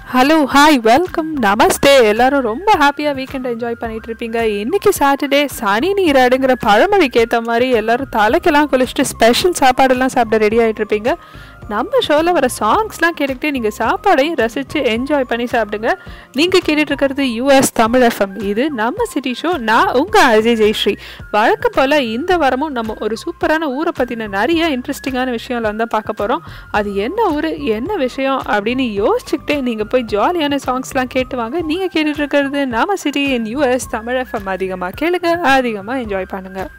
hello hi welcome நமஸ்தே எல்லாரும் ரொம்ப ஹாப்பியாக வீக்கெண்ட் என்ஜாய் பண்ணிட்டு இருப்பீங்க இன்னைக்கு சாட்டர்டே சனி நீராடுங்கிற பழமொழிக்கு ஏற்ற மாதிரி எல்லாரும் தலைக்கெல்லாம் குளிச்சுட்டு ஸ்பெஷல் சாப்பாடெல்லாம் சாப்பிட ரெடி ஆகிட்டு இருப்பீங்க நம்ம ஷோவில் வர சாங்ஸ்லாம் கேட்டுக்கிட்டு நீங்கள் சாப்பாடையும் ரசித்து என்ஜாய் பண்ணி சாப்பிடுங்க நீங்கள் கேட்டுட்டு இருக்கிறது யூஎஸ் தமிழ் எஃப்எம் இது நம்ம சிட்டி ஷோ நான் உங்கள் அஜய் ஜெயஸ்ரீ வழக்கம் போல் இந்த வாரமும் நம்ம ஒரு சூப்பரான ஊரை பற்றின நிறைய இன்ட்ரெஸ்டிங்கான விஷயம்லாம் தான் பார்க்க போகிறோம் அது என்ன ஊர் என்ன விஷயம் அப்படின்னு யோசிச்சுக்கிட்டே நீங்கள் போய் ஜாலியான சாங்ஸ்லாம் கேட்டு வாங்க நீங்கள் கேட்டுட்டு இருக்கிறது நம்ம city in US Tamil FM அதிகமாக கேளுங்க அதிகமாக என்ஜாய் பண்ணுங்கள்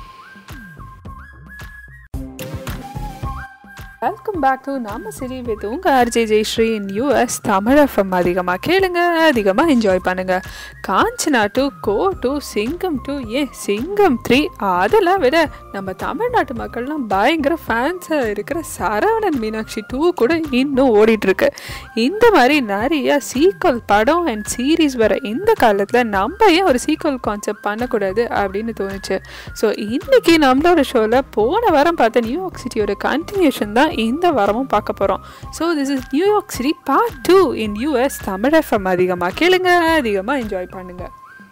வெல்கம் பேக் டு நாம சிரி வித் உங்கள் RJ Jayashree in US Tamil FM அதிகமாக கேளுங்க அதிகமாக என்ஜாய் பண்ணுங்க Kanchana to go to Singam to a Singam three அதெல்லாம் விட நம்ம தமிழ்நாட்டு மக்கள்லாம் பயங்கர ஃபேன்ஸாக இருக்கிற சரவணன் மீனாட்சி டூ கூட இன்னும் ஓடிட்டுருக்கு இந்த மாதிரி நிறைய சீக்வல் படம் அண்ட் சீரீஸ் வர இந்த காலத்தில் நம்ம ஏன் ஒரு சீக்வல் கான்செப்ட் பண்ணக்கூடாது அப்படின்னு தோணுச்சு ஸோ இன்னைக்கு நம்மளோட ஷோவில் போன வாரம் பார்த்த நியூயார்க் சிட்டியோட கண்டினியூஷன் தான் இந்த வாரமும் பார்க்க போகிறோம் so this is New York City part two in US Tamil FM அதிகமாக கேளுங்க அதிகமாக என்ஜாய் பண்ணுங்கள்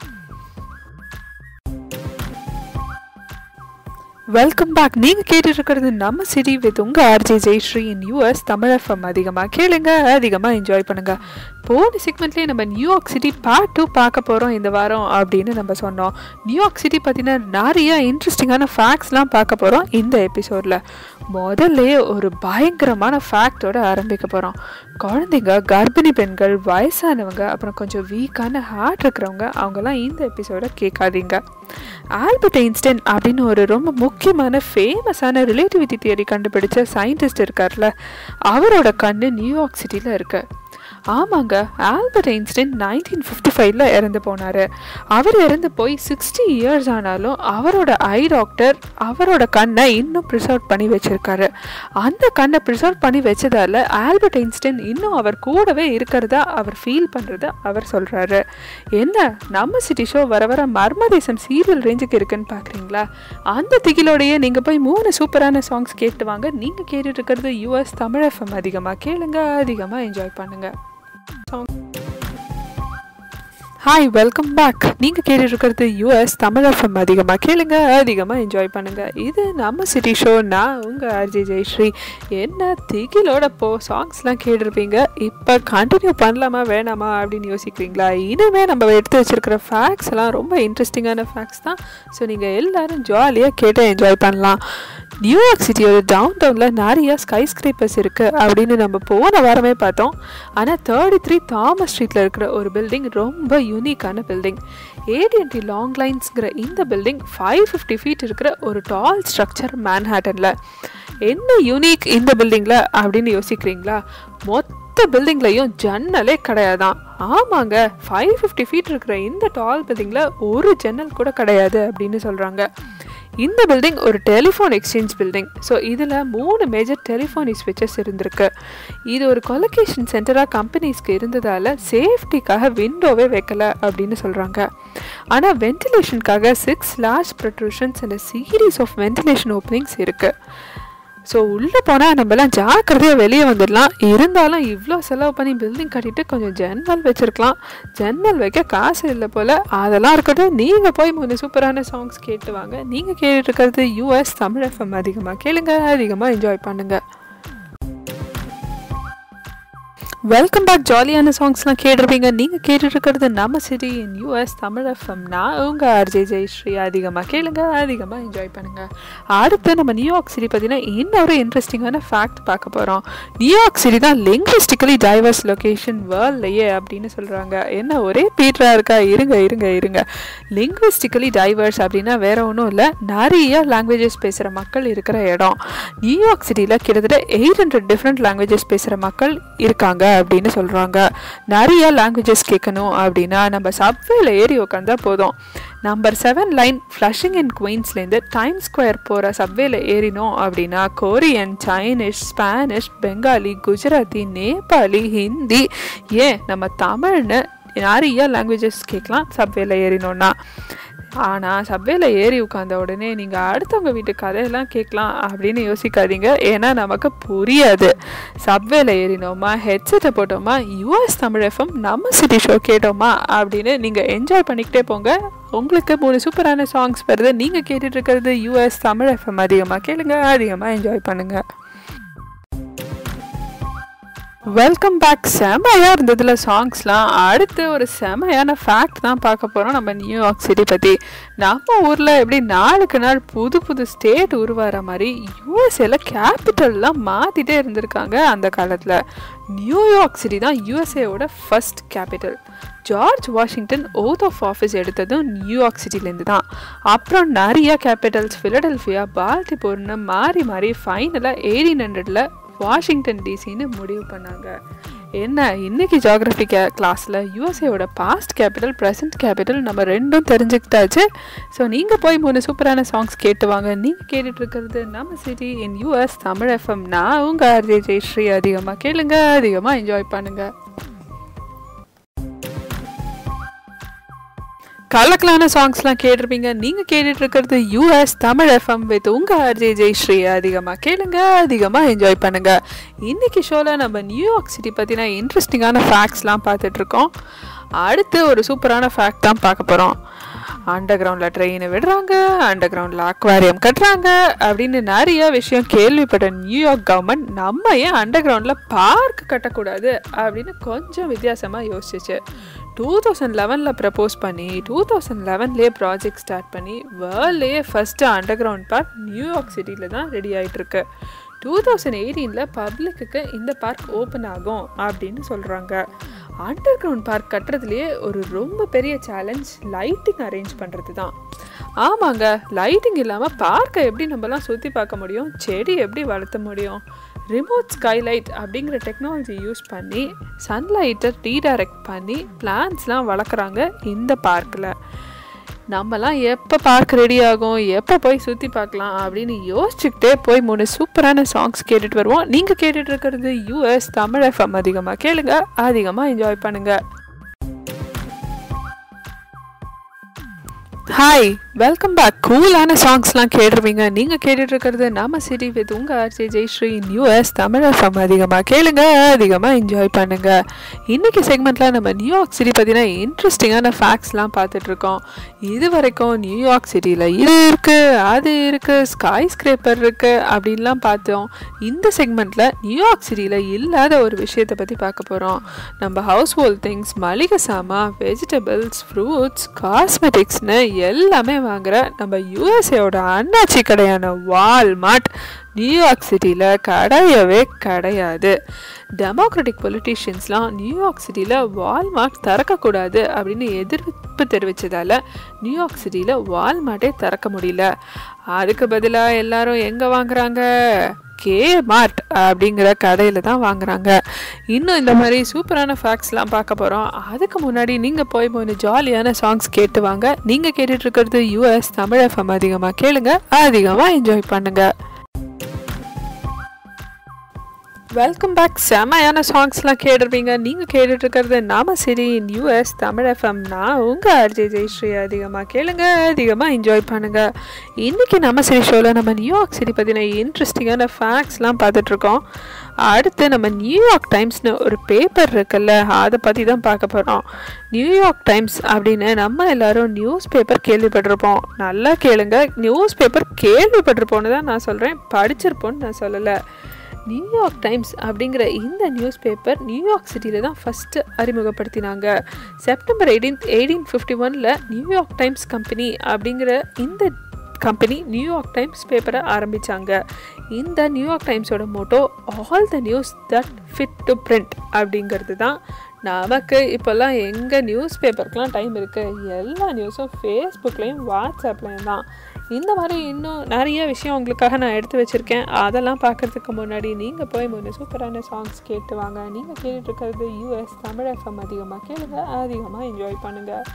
வெல்கம் பேக் நீங்கள் கேட்டுட்டு இருக்கிறது நம்ம சிட்டி வித் உங்கள் RJ Jayashree in US Tamil FM அதிகமாக கேளுங்க அதிகமாக என்ஜாய் பண்ணுங்கள் போன செக்மெண்ட்லேயே நம்ம நியூயார்க் சிட்டி பார்ட் டூ பார்க்க போகிறோம் இந்த வாரம் அப்படின்னு நம்ம சொன்னோம் நியூயார்க் சிட்டி பற்றின நிறைய இன்ட்ரெஸ்டிங்கான ஃபேக்ட்ஸ்லாம் பார்க்க போகிறோம் இந்த எபிசோடில் முதல்லையே ஒரு பயங்கரமான ஃபேக்டோட ஆரம்பிக்க போகிறோம் குழந்தைங்க கர்ப்பிணி பெண்கள் வயசானவங்க அப்புறம் கொஞ்சம் வீக்கான ஹார்ட் இருக்கிறவங்க அவங்கெல்லாம் இந்த எபிசோட கேட்காதீங்க ஆல்பர்ட் ஐன்ஸ்டைன் அப்படின்னு ஒரு ரொம்ப முக்கியமான ஃபேமஸான ரிலேட்டிவிட்டி தியரி கண்டுபிடிச்ச சயின்டிஸ்ட் இருக்கார்ல அவரோட கண்ணு நியூயார்க் சிட்டியில் இருக்கு ஆமாங்க ஆல்பர்ட் ஐன்ஸ்டைன் நைன்டீன் ஃபிஃப்டி ஃபைவ்ல இறந்து போனார் அவர் இறந்து போய் சிக்ஸ்டி இயர்ஸ் ஆனாலும் அவரோட ஐ டாக்டர் அவரோட கண்ணை இன்னும் ப்ரிசர்வ் பண்ணி வச்சுருக்காரு அந்த கண்ணை ப்ரிசர்வ் பண்ணி வச்சதால ஆல்பர்ட் ஐன்ஸ்டைன் இன்னும் அவர் கூடவே இருக்கிறதா அவர் ஃபீல் பண்ணுறத அவர் சொல்கிறாரு என்ன நம்ம சிட்டி ஷோ வர வர மர்மதேசம் சீரியல் ரேஞ்சுக்கு இருக்குன்னு பார்க்குறீங்களா அந்த திகிலோடையே நீங்கள் போய் மூணு சூப்பரான சாங்ஸ் கேட்டு வாங்க நீங்கள் கேட்டுட்டு இருக்கிறது யூஎஸ் தமிழ் எஃப்எம் அதிகமாக கேளுங்க அதிகமாக என்ஜாய் பண்ணுங்கள் சாங் ஹாய் வெல்கம் பேக் நீங்கள் கேட்டுட்டு இருக்கிறது யூஎஸ் தமிழ் எஃப்எம் அதிகமாக கேளுங்க அதிகமாக என்ஜாய் பண்ணுங்கள் இது நம்ம சிட்டி ஷோ நான் உங்கள் ஆர்ஜி ஜெயஸ்ரீ என்ன திகிலோட போ சாங்ஸ்லாம் கேட்டிருப்பீங்க இப்போ கண்டினியூ பண்ணலாமா வேணாமா அப்படின்னு யோசிக்கிறீங்களா இனிமேல் நம்ம எடுத்து வச்சுருக்கிற ஃபேக்ட்ஸ் எல்லாம் ரொம்ப இன்ட்ரெஸ்டிங்கான ஃபேக்ட்ஸ் தான் ஸோ நீங்கள் எல்லோரும் ஜாலியாக கேட்டு என்ஜாய் பண்ணலாம் நியூயார்க் சிட்டியோட டவுன் டவுனில் நிறைய ஸ்கை ஸ்கிரேப்பர்ஸ் இருக்குது அப்படின்னு நம்ம போன வாரமே பார்த்தோம் ஆனால் தேர்ட்டி த்ரீ தாமஸ் ஸ்ட்ரீட்டில் இருக்கிற ஒரு பில்டிங் ரொம்ப யூனிக்கான பில்டிங் ஏடிஎன்டி லாங் லைன்ஸ்ங்கிற இந்த பில்டிங் ஃபைவ் ஃபிஃப்டி ஃபீட் இருக்கிற ஒரு டால் ஸ்ட்ரக்சர் மேன்ஹேட்டனில் என்ன யூனிக் இந்த பில்டிங்கில் அப்படின்னு யோசிக்கிறீங்களா மொத்த பில்டிங்லையும் ஜன்னலே கிடையாதான் ஆமாங்க ஃபைவ் ஃபிஃப்டி ஃபீட் இருக்கிற இந்த டால் பில்டிங்கில் ஒரு ஜன்னல் கூட கிடையாது அப்படின்னு சொல்கிறாங்க இந்த பில்டிங் ஒரு டெலிஃபோன் எக்ஸ்சேஞ்ச் பில்டிங் ஸோ இதில் மூணு மேஜர் டெலிஃபோனி ஸ்விட்சஸ் இருந்திருக்கு இது ஒரு கொலொகேஷன் சென்டராக கம்பெனிஸ்க்கு இருந்ததால் சேஃப்டிக்காக விண்டோவே வைக்கல அப்படின்னு சொல்கிறாங்க ஆனால் வென்டிலேஷனுக்காக six large protrusions and series of ventilation openings இருக்குது ஸோ உள்ளே போனால் நம்மலாம் ஜாக்கிரதையாக வெளியே வந்துடலாம் இருந்தாலும் இவ்வளோ செலவு பண்ணி பில்டிங் கட்டிட்டு கொஞ்சம் ஜன்னல் வச்சுருக்கலாம் ஜன்னல் வைக்க காசு இல்லை போல் அதெல்லாம் இருக்கட்டும் நீங்கள் போய் மூணு சூப்பரான சாங்ஸ் கேட்டு வாங்க நீங்கள் கேட்டுட்டு இருக்கிறது யூஎஸ் தமிழ் எஃப்எம் அதிகமாக கேளுங்க அதிகமாக என்ஜாய் பண்ணுங்கள் வெல்கம் பேக் ஜாலியான சாங்ஸ்லாம் கேட்டிருப்பீங்க நீங்கள் கேட்டுட்டு இருக்கிறது நம்ம city in US Tamil FM நான் உங்கள் ஆர்ஜே ஜெயஸ்ரீ அதிகமாக கேளுங்க அதிகமாக என்ஜாய் பண்ணுங்கள் அடுத்து நம்ம நியூயார்க் சிட்டி பார்த்தீங்கன்னா இன்னொரு இன்ட்ரெஸ்டிங்கான ஃபேக்ட் பார்க்க போகிறோம் நியூயார்க் சிட்டி தான் லிங்குவிஸ்டிக்கலி டைவர்ஸ் லொக்கேஷன் வேர்ல்ட்லையே அப்படின்னு சொல்கிறாங்க என்ன ஒரே பீட்ரா இருக்கா இருங்க இருங்க இருங்க லிங்குவிஸ்டிக்கலி டைவர்ஸ் அப்படின்னா வேற ஒன்றும் இல்லை நிறைய லாங்குவேஜஸ் பேசுகிற மக்கள் இருக்கிற இடம் நியூயார்க் சிட்டியில் கிட்டத்தட்ட எயிட் ஹண்ட்ரட் டிஃப்ரெண்ட் லாங்குவேஜஸ் பேசுகிற மக்கள் இருக்காங்க அப்படின்னு சொல்கிறாங்க நிறைய லாங்குவேஜஸ் கேட்கணும் அப்படின்னா நம்ம சப்வேல ஏறி உட்காந்தா போதும் number seven line Flushing and குயின்ஸ்லேருந்து டைம் ஸ்கொயர் போகிற சப்வேல ஏறினோம் அப்படின்னா Korean Chinese Spanish Bengali Gujarati Nepali Hindi ஏன் நம்ம தமிழ்னு நிறைய லாங்குவேஜஸ் கேட்கலாம் சப்வேல ஏறினோன்னா ஆனால் சப்வேல ஏறி உட்காந்த உடனே நீங்கள் அடுத்தவங்க வீட்டு கதையெல்லாம் கேட்கலாம் அப்படின்னு யோசிக்காதீங்க ஏன்னா நமக்கு புரியாது சப்வேல ஏறினோமா ஹெட்செட்டை போட்டோமா யூஎஸ் தமிழ் எஃப்எம் நம்ம சிட்டி ஷோ கேட்டோமா அப்படின்னு நீங்கள் என்ஜாய் பண்ணிக்கிட்டே போங்க உங்களுக்கு மூணு சூப்பரான சாங்ஸ் வருது நீங்கள் கேட்டுட்டு இருக்கிறது யூஎஸ் தமிழ் எஃப்எம் அதிகமாக கேளுங்க அதிகமாக என்ஜாய் பண்ணுங்கள் வெல்கம் பேக் செமையாக இருந்ததுல சாங்ஸ்லாம் அடுத்து ஒரு செமையான ஃபேக்ட் தான் பார்க்க போகிறோம் நம்ம நியூயார்க் சிட்டி பற்றி நம்ம ஊரில் எப்படி நாளுக்கு நாள் புது புது ஸ்டேட் உருவாகிற மாதிரி யூஎஸ்ஏல கேபிட்டல்லாம் மாற்றிட்டே இருந்திருக்காங்க அந்த காலத்தில் நியூயார்க் சிட்டி தான் யூஎஸ்ஏவோட first capital George Washington oath of office எடுத்ததும் நியூயார்க் சிட்டிலேருந்து தான் அப்புறம் நிறைய கேபிட்டல்ஸ் ஃபிலடெல்ஃபியா பால்டிபோர்னு மாறி மாறி ஃபைனலாக எயிட்டீன் ஹண்ட்ரடில் வாஷிங்டன் டிசின்னு முடிவு பண்ணாங்க என்ன இன்னைக்கு ஜியாகிரபி கே கிளாஸில் யூஎஸ்ஏவோட பாஸ்ட் கேபிட்டல் ப்ரெசன்ட் கேபிட்டல் நம்ம ரெண்டும் தெரிஞ்சுக்கிட்டாச்சு ஸோ நீங்கள் போய் மூணு சூப்பரான சாங்ஸ் கேட்டு வாங்க நீங்கள் கேட்டுட்டு இருக்கிறது நம்ம city in US Tamil FM நான் உங்கள் ஆர்ஜே ஜெயஸ்ரீ அதிகமாக கேளுங்க அதிகமாக என்ஜாய் பண்ணுங்கள் கலக்கலான சாங்ஸ்லாம் கேட்டிருப்பீங்க நீங்கள் கேட்டுட்டு இருக்கிறது யூஎஸ் தமிழ் எஃப்எம் வித் உங்கள் ஆர்ஜே ஜெயஸ்ரீ அதிகமாக கேளுங்க அதிகமாக என்ஜாய் பண்ணுங்க இன்னைக்கு ஷோவில் நம்ம நியூயார்க் சிட்டி பற்றின இன்ட்ரெஸ்டிங்கான ஃபேக்ட்ஸ்லாம் பார்த்துட்ருக்கோம் அடுத்து ஒரு சூப்பரான ஃபேக்ட் தான் பார்க்க போகிறோம் அண்டர் கிரவுண்டில் ட்ரெயினை விடுறாங்க அண்டர் கிரவுண்டில் அக்வாரியம் கட்டுறாங்க அப்படின்னு நிறைய விஷயம் கேள்விப்பட்ட நியூயார்க் கவர்மெண்ட் நம்ம ஏன் அண்டர் கிரவுண்டில் பார்க் கட்டக்கூடாது அப்படின்னு கொஞ்சம் வித்தியாசமாக யோசிச்சிச்சு டூ தௌசண்ட் லெவனில் ப்ரப்போஸ் பண்ணி டூ தௌசண்ட் லெவன்லேயே ப்ராஜெக்ட் ஸ்டார்ட் பண்ணி வேர்ல்ட்லேயே first under ground park New York சிட்டியில் தான் ரெடி ஆகிட்டுருக்கு டூ தௌசண்ட் எயிட்டீனில் பப்ளிக்குக்கு இந்த பார்க் ஓப்பன் ஆகும் அப்படின்னு சொல்கிறாங்க அண்டர் கிரவுண்ட் பார்க் கட்டுறதுலேயே ஒரு ரொம்ப பெரிய சேலஞ்ச் லைட்டிங் அரேஞ்ச் பண்ணுறது தான் ஆமாங்க லைட்டிங் இல்லாமல் பார்க்கை எப்படி நம்மலாம் சுற்றி பார்க்க முடியும் செடி எப்படி வளர்த்த முடியும் ரிமோட் ஸ்கைலைட் அப்படிங்கிற டெக்னாலஜி யூஸ் பண்ணி சன்லைட்டை ரீடைரக்ட் பண்ணி பிளான்ஸ்லாம் வளர்க்குறாங்க இந்த பார்க்கில் நம்மலாம் எப்போ பார்க் ரெடி ஆகும் எப்போ போய் சுற்றி பார்க்கலாம் அப்படின்னு யோசிச்சுக்கிட்டே போய் மூணு சூப்பரான சாங்ஸ் கேட்டுட்டு வருவோம் நீங்கள் கேட்டுட்டு இருக்கிறது யூஎஸ் தமிழ் எஃப்எம் அதிகமாக கேளுங்க அதிகமாக என்ஜாய் பண்ணுங்கள் ஹாய் வெல்கம் பேக் கூலான சாங்ஸ்லாம் கேட்டுருவீங்க நீங்கள் கேட்டுட்டு இருக்கிறது நம்ம சிட்டி வித் உங்கள் RJ Jayashree US Tamil FM அதிகமாக கேளுங்க அதிகமாக என்ஜாய் பண்ணுங்க இன்னைக்கு செக்மெண்ட்டில் நம்ம நியூயார்க் சிட்டி பற்றின இன்ட்ரெஸ்டிங்கான ஃபேக்ட்ஸ்லாம் பார்த்துட்ருக்கோம் இது வரைக்கும் நியூயார்க் சிட்டியில் இது இருக்குது அது இருக்குது ஸ்கை ஸ்கிரேப்பர் இருக்குது அப்படின்லாம் பார்த்தோம் இந்த செக்மெண்ட்டில் நியூயார்க் சிட்டியில் இல்லாத ஒரு விஷயத்தை பற்றி பார்க்க போகிறோம் நம்ம ஹவுஸ் ஹோல்ட் திங்ஸ் மளிகை சாமான் வெஜிடபிள்ஸ் ஃப்ரூட்ஸ் காஸ்மெட்டிக்ஸ்னு எல்லாமே வாங்குகிற நம்ம யூஎஸ்ஏவோட அண்ணாச்சி கடையான வால்மார்ட் நியூயார்க் சிட்டியில் கிடையவே கிடையாது டெமோக்ராட்டிக் பொலிட்டீஷியன்ஸ்லாம் நியூயார்க் சிட்டியில் வால்மார்ட் திறக்கக்கூடாது அப்படின்னு எதிர்ப்பு தெரிவித்ததால் நியூயார்க் சிட்டியில் வால்மார்ட்டே திறக்க முடியல அதுக்கு பதிலாக எல்லாரும் எங்கே வாங்குறாங்க கே மார்ட் அப்படிங்கிற கடையில் தான் வாங்குறாங்க இன்னும் இந்த மாதிரி சூப்பரான ஃபேக்ட்ஸ்லாம் பார்க்க போகிறோம் அதுக்கு முன்னாடி நீங்கள் போய் மூணு ஜாலியான சாங்ஸ் கேட்டு வாங்க நீங்கள் கேட்டுட்ருக்கிறது யூஎஸ் தமிழ் எஃப்எம் அதிகமாக கேளுங்க அதிகமாக என்ஜாய் பண்ணுங்கள் வெல்கம் பேக் செமையான சாங்ஸ்லாம் கேட்டிருப்பீங்க நீங்கள் கேட்டுட்ருக்கிறது நாம சிரி யூஎஸ் தமிழ் எஃப்எம் நான் உங்கள் ஆர்ஜே ஜெயஸ்ரீ அதிகமாக கேளுங்க அதிகமாக என்ஜாய் பண்ணுங்கள் இன்றைக்கி நம்ம சிரி ஷோவில் நம்ம நியூயார்க் சிட்டி பற்றின இன்ட்ரெஸ்டிங்கான ஃபேக்ட்ஸ்லாம் பார்த்துட்ருக்கோம் அடுத்து நம்ம நியூயார்க் டைம்ஸ்னு ஒரு பேப்பர் இருக்குல்ல அதை பற்றி தான் பார்க்க போகிறோம் நியூயார்க் டைம்ஸ் அப்படின்னு நம்ம எல்லாரும் நியூஸ் பேப்பர் கேள்விப்பட்டிருப்போம் நல்லா கேளுங்க நியூஸ் பேப்பர் கேள்விப்பட்டிருப்போன்னு தான் நான் சொல்கிறேன் படிச்சிருப்போன்னு நான் சொல்லலை நியூயார்க் டைம்ஸ் அப்படிங்கிற இந்த நியூஸ் பேப்பர் நியூயார்க் சிட்டியில் தான் ஃபஸ்ட்டு அறிமுகப்படுத்தினாங்க செப்டம்பர் எயிட்டீன்த் எயிட்டீன் ஃபிஃப்டி ஒனில் நியூயார்க் டைம்ஸ் கம்பெனி அப்படிங்கிற இந்த கம்பெனி நியூயார்க் டைம்ஸ் பேப்பரை ஆரம்பித்தாங்க இந்த நியூயார்க் டைம்ஸோட motto all the news that fit to print அப்படிங்கிறது தான் நமக்கு இப்போல்லாம் எங்கே நியூஸ் பேப்பருக்கெலாம் டைம் இருக்குது எல்லா நியூஸும் ஃபேஸ்புக்லேயும் வாட்ஸ்அப்லேயும் தான் இந்த மாதிரி இன்னும் நிறைய விஷயம் உங்களுக்காக நான் எடுத்து வச்சுருக்கேன் அதெல்லாம் பார்க்குறதுக்கு முன்னாடி நீங்கள் போய் முன்னே சூப்பரான சாங்ஸ் கேட்டு வாங்க நீங்கள் கேட்டுட்ருக்கிறது யூஎஸ் தமிழ் எஃப்எம் அதிகமாக கேளுங்க அதிகமாக என்ஜாய் பண்ணுங்கள்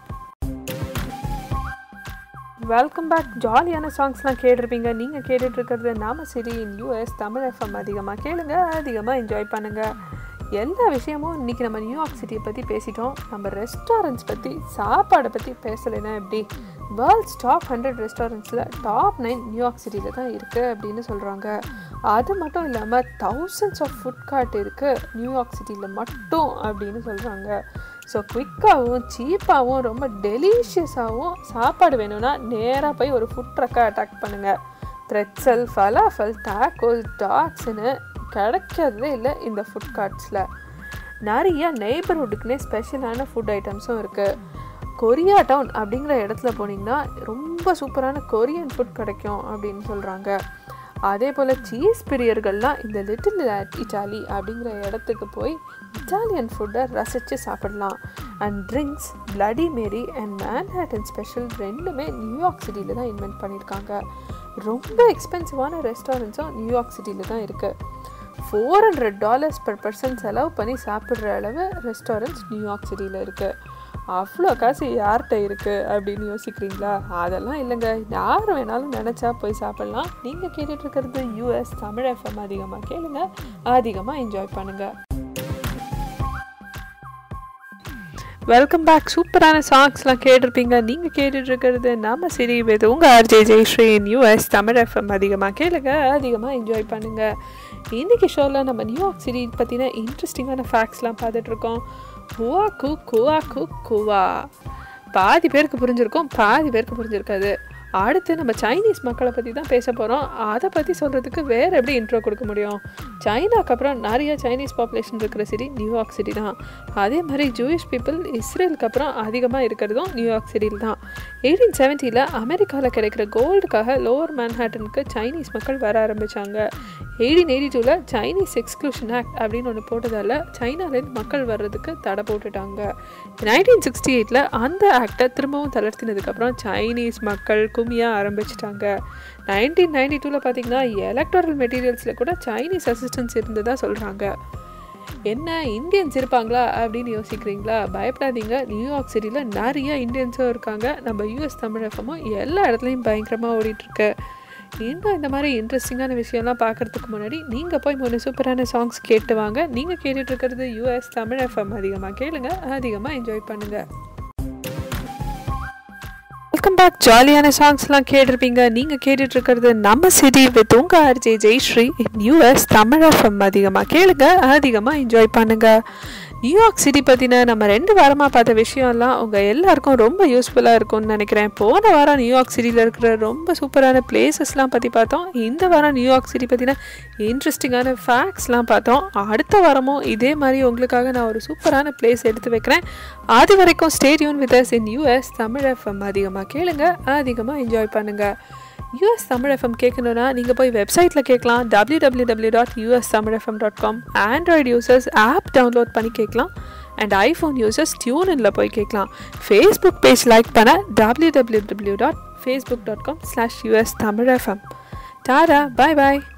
வெல்கம் பேக் ஜாலியான சாங்ஸ்லாம் கேட்டிருப்பீங்க நீங்கள் கேட்டுட்ருக்கிறது நாம city in US Tamil FM அதிகமாக கேளுங்க அதிகமாக என்ஜாய் பண்ணுங்கள் எல்லா விஷயமும் இன்றைக்கி நம்ம நியூயார்க் சிட்டியை பற்றி பேசிட்டோம் நம்ம ரெஸ்டாரண்ட்ஸ் பற்றி சாப்பாடை பற்றி பேசலைன்னா எப்படி வேர்ல்ட்ஸ் டாப் ஹண்ட்ரட் ரெஸ்டாரண்ட்ஸில் டாப் நைன் நியூயார்க் சிட்டியில் தான் இருக்குது அப்படின்னு சொல்கிறாங்க அது மட்டும் இல்லாமல் தௌசண்ட்ஸ் ஆஃப் ஃபுட் கார்ட் இருக்குது நியூயார்க் சிட்டியில் மட்டும் அப்படின்னு சொல்கிறாங்க ஸோ குவிக்காகவும் சீப்பாகவும் ரொம்ப டெலிஷியஸாகவும் சாப்பாடு வேணும்னா நேராக போய் ஒரு ஃபுட் ட்ரக்கை அட்டாக் பண்ணுங்கள் ப்ரெட்சல் ஃபலாஃபல் டாக்கோஸ் டாக்ஸ்னு கிடைக்கிறதே இல்லை இந்த ஃபுட் கார்ட்ஸில் நிறைய நெய்பர்ஹுட்டுக்குனே ஸ்பெஷலான ஃபுட் ஐட்டம்ஸும் இருக்குது கொரியா டவுன் அப்படிங்கிற இடத்துல போனீங்கன்னா ரொம்ப சூப்பரான கொரியன் ஃபுட் கிடைக்கும் அப்படின்னு சொல்கிறாங்க அதே போல் சீஸ் பிரியர்கள்லாம் இந்த லிட்டில் இட்டாலி அப்படிங்கிற இடத்துக்கு போய் இட்டாலியன் ஃபுட்டை ரசித்து சாப்பிடலாம் and drinks bloody Mary and Manhattan special ரெண்டுமே நியூயார்க் சிட்டியில் தான் இன்வென்ட் பண்ணியிருக்காங்க ரொம்ப எக்ஸ்பென்சிவான ரெஸ்டாரண்ட்ஸும் நியூயார்க் சிட்டியில் தான் இருக்குது four hundred dollars per person செலவு பண்ணி சாப்பிட்ற அளவு ரெஸ்டாரண்ட்ஸ் நியூயார்க் சிட்டியில் இருக்குது அவ்வளோ காசு யார்கிட்ட இருக்குது அப்படின்னு யோசிக்கிறீங்களா அதெல்லாம் இல்லைங்க யார் வேணாலும் நினச்சா போய் சாப்பிட்லாம் நீங்கள் கேட்டுட்ருக்கிறது யூஎஸ் தமிழ் எஃப்எம் அதிகமாக கேளுங்க அதிகமாக என்ஜாய் பண்ணுங்கள் வெல்கம் பேக் சூப்பரான சாங்ஸ்லாம் கேட்டிருப்பீங்க நீங்கள் கேட்டுட்ருக்கிறது நம்ம சிரி வித் உங்கள் RJ Jaisreen US Tamil FM அதிகமாக கேளுங்க அதிகமாக என்ஜாய் பண்ணுங்கள் இன்றைக்கி ஷோவில் நம்ம நியூயார்க் சிட்டி பற்றின இன்ட்ரெஸ்டிங்கான ஃபேக்ட்ஸ்லாம் பார்த்துட்ருக்கோம் குவா கு குவா கு குவா பாதி பேருக்கு புரிஞ்சிருக்கும் பாதி பேருக்கு புரிஞ்சிருக்காது அடுத்து நம்ம சைனீஸ் மக்களை பற்றி தான் பேச போகிறோம் அதை பற்றி சொல்கிறதுக்கு வேறு எப்படி இன்ட்ரோ கொடுக்க முடியும் சைனாக்கு அப்புறம் நிறைய சைனீஸ் பாப்புலேஷன் இருக்கிற சிட்டி நியூயார்க் சிட்டி தான் அதே மாதிரி ஜூயிஷ் பீப்புள் இஸ்ரேலுக்கு அப்புறம் அதிகமாக இருக்கிறதும் நியூயார்க் சிட்டியில் தான் எயிட்டீன் செவன்ட்டியில் அமெரிக்காவில் கிடைக்கிற கோல்டுக்காக லோவர் மேன்ஹாட்டனுக்கு சைனீஸ் மக்கள் வர ஆரம்பித்தாங்க எயிட்டீன் எயிட்டி டூவில் சைனீஸ் எக்ஸ்க்ளூஷன் ஆக்ட் அப்படின்னு ஒன்று போட்டதால் சைனாலேருந்து மக்கள் வர்றதுக்கு தடை போட்டுட்டாங்க நைன்டீன் சிக்ஸ்டி எயிட்டில் அந்த ஆக்டை திரும்பவும் தளர்த்தினதுக்கப்புறம் சைனீஸ் மக்கள் கும்மியா ஆரம்பிச்சிட்டாங்க நைன்டீன் நைன்டி டூவில் பார்த்தீங்கன்னா எலக்ட்ரல் மெட்டீரியல்ஸில் கூட சைனீஸ் அசிஸ்டன்ஸ் இருந்ததாக சொல்கிறாங்க என்ன இந்தியன்ஸ் இருப்பாங்களா அப்படின்னு யோசிக்கிறீங்களா பயப்படாதீங்க நியூயார்க் சிட்டியில் நிறைய இந்தியன்ஸும் இருக்காங்க நம்ம யூஎஸ் தமிழ் எஃப்எம்மும் எல்லா இடத்துலையும் பயங்கரமாக ஓடிட்டுருக்கு இன்னும் இந்த மாதிரி இன்ட்ரெஸ்டிங்கான விஷயம்லாம் பார்க்குறதுக்கு முன்னாடி நீங்கள் போய் மூணு சூப்பரான சாங்ஸ் கேட்டு வாங்க நீங்கள் கேட்டுட்ருக்கிறது யூஎஸ் தமிழ் எஃப்எம் அதிகமாக கேளுங்க அதிகமாக என்ஜாய் பண்ணுங்கள் வெல்கம் பேக் ஜாலியான சாங்ஸ்லாம் கேட்டிருப்பீங்க நீங்கள் கேட்டுட்ருக்கிறது நம்ம சிட்டி வித் உங்கள் RJ Jayashree US Tamil FM அதிகமாக கேளுங்க அதிகமாக என்ஜாய் பண்ணுங்கள் நியூயார்க் சிட்டி பற்றின நம்ம ரெண்டு வாரமாக பார்த்த விஷயம்லாம் உங்கள் எல்லாருக்கும் ரொம்ப யூஸ்ஃபுல்லாக இருக்கும்னு நினைக்கிறேன் போன வாரம் நியூயார்க் சிட்டியில் இருக்கிற ரொம்ப சூப்பரான பிளேசஸ்லாம் பற்றி பார்த்தோம் இந்த வாரம் நியூயார்க் சிட்டி பற்றின இன்ட்ரெஸ்டிங்கான ஃபேக்ட்ஸ்லாம் பார்த்தோம் அடுத்த வாரமும் இதே மாதிரி உங்களுக்காக நான் ஒரு சூப்பரான பிளேஸ் எடுத்து வைக்கிறேன் அது வரைக்கும் stay tuned with us in US Tamil FM அதிகமாக கேளுங்க அதிகமாக என்ஜாய் பண்ணுங்கள் யூஎஸ் தமிழ் எஃப்எம் கேட்கணுன்னா நீங்கள் போய் வெப்சைட்டில் கேட்கலாம் W W W dot US Tamil FM dot com Android users app download பண்ணி கேட்கலாம் அண்ட் ஐஃபோன் யூசர்ஸ் டியூனில் போய் கேட்கலாம் ஃபேஸ்புக் பேஜ் லைக் பண்ண W W W dot Facebook dot com slash US Tamil FM ta-ta bye பாய்